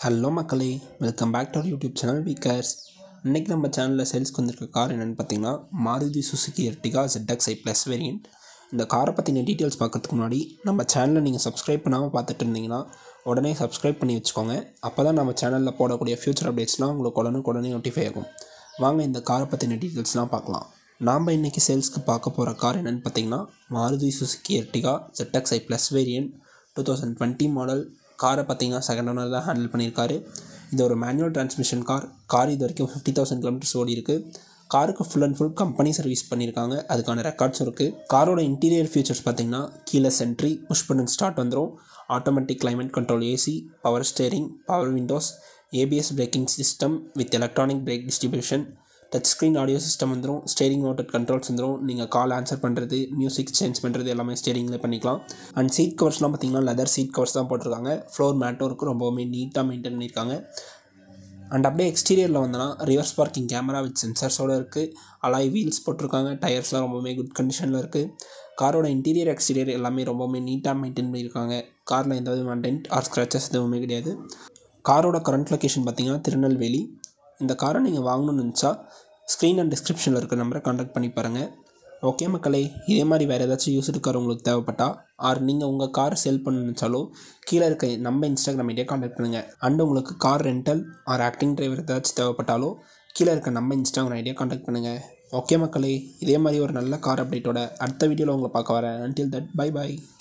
hello மக்களே welcome back to our YouTube channel வீக்கர்ஸ் இன்றைக்கி நம்ம சேனலில் சேல்ஸ்க்கு வந்திருக்க கார் என்னென்னு பார்த்தீங்கன்னா Maruti Suzuki Ertiga ZX i plus variant இந்த காரை பற்றின டீட்டெயில்ஸ் பார்க்கறதுக்கு முன்னாடி நம்ம சேனலை நீங்கள் சப்ஸ்கிரைப் பண்ணாமல் பார்த்துட்டு இருந்தீங்கன்னா உடனே சப்ஸ்கிரைப் பண்ணி வச்சுக்கோங்க அப்போ தான் நம்ம சேனலில் போடக்கூடிய ஃபியூச்சர் அப்டேட்ஸ்லாம் உங்களுக்கு உடனுக்கு உடனே நோட்டிஃபை ஆகும் வாங்க இந்த காரை பற்றின டீட்டெயில்ஸ்லாம் பார்க்கலாம் நாம் இன்றைக்கி சேல்ஸ்க்கு பார்க்க போகிற கார் என்னென்னு பார்த்தீங்கன்னா Maruti Suzuki Ertiga ZX i plus variant two thousand twenty model காரை பார்த்தீங்கன்னா செகண்ட் ஓனர் தான் ஹேண்டில் பண்ணியிருக்காரு இது ஒரு மேனுவல் டிரான்ஸ்மிஷன் கார் கார் இது வரைக்கும் ஃபிஃப்டி தௌசண்ட் கிலோமீட்டர்ஸ் ஓடி இருக்கு காருக்கு full and full company service பண்ணியிருக்காங்க அதுக்கான ரெக்கார்ட்ஸும் இருக்குது காரோட இன்டீரியர் ஃபீச்சர்ஸ் பார்த்தீங்கன்னா கீழே சென்ட்ரி புஷ் பண்ணி ஸ்டார்ட் வந்துடும் automatic climate control AC power steering power windows ABS braking system with electronic brake distribution touch screen audio system வந்துடும் ஸ்டேரிங் மோட்டட் கண்ட்ரோல்ஸ் வந்துடும் நீங்கள் கால் ஆன்சர் பண்ணுறது மியூசிக் சேஞ்ச் பண்ணுறது எல்லாமே ஸ்டேரிங்கில் பண்ணிக்கலாம் அண்ட் சீட் கவர்ஸ்லாம் பார்த்தீங்கன்னா லெதர் சீட் கவர்ஸ் தான் போட்டிருக்காங்க ஃப்ளோர் மேட்டும் இருக்குது ரொம்பவுமே நீட்டாக மெயின்டைன் பண்ணியிருக்காங்க அண்ட் அப்படியே எக்ஸ்டீரியரில் வந்தோன்னா ரிவர்ஸ் பார்க்கிங் கேமரா வித் சென்சர்ஸோடு இருக்குது அலாய் வீல்ஸ் போட்டிருக்காங்க டயர்ஸ்லாம் ரொம்பவுமே குட் கண்டிஷனில் இருக்குது காரோட இன்டீரியர் எக்ஸ்டீரியர் எல்லாமே ரொம்பவுமே நீட்டாக மெயின்டைன் பண்ணியிருக்காங்க காரில் எந்த விதமான டென்ட் ஆர் ஸ்க்ராச்சஸ் எதுவுமே கிடையாது காரோட கரண்ட் லொக்கேஷன் பார்த்தீங்கன்னா திருநெல்வேலி இந்த காரை நீங்கள் வாங்கணும்னு நினச்சா ஸ்க்ரீன் அண்ட் டிஸ்கிரிப்ஷனில் இருக்க நம்பரை கான்டாக்ட் பண்ணி பாருங்கள் ஓகே மக்களே இதே மாதிரி வேறு ஏதாச்சும் யூஸ்டு கார் உங்களுக்கு தேவைப்பட்டா ஆர் நீங்கள் உங்கள் காரை சேல் பண்ண நினச்சாலோ கீழே இருக்க நம்ம இன்ஸ்டாகிராம் ஐடியா கான்டாக்ட் பண்ணுங்கள் அண்ட் உங்களுக்கு car rental or acting driver ஏதாச்சும் தேவைப்பட்டாலோ கீழே இருக்க நம்ம இன்ஸ்டாகிராம் ஐடியா கான்டாக்ட் பண்ணுங்கள் ஓகே மக்களே இதே மாதிரி ஒரு நல்ல கார் அப்டேட்டோட அடுத்த வீடியோவில் உங்களை பார்க்க வரேன் until தட் பை பை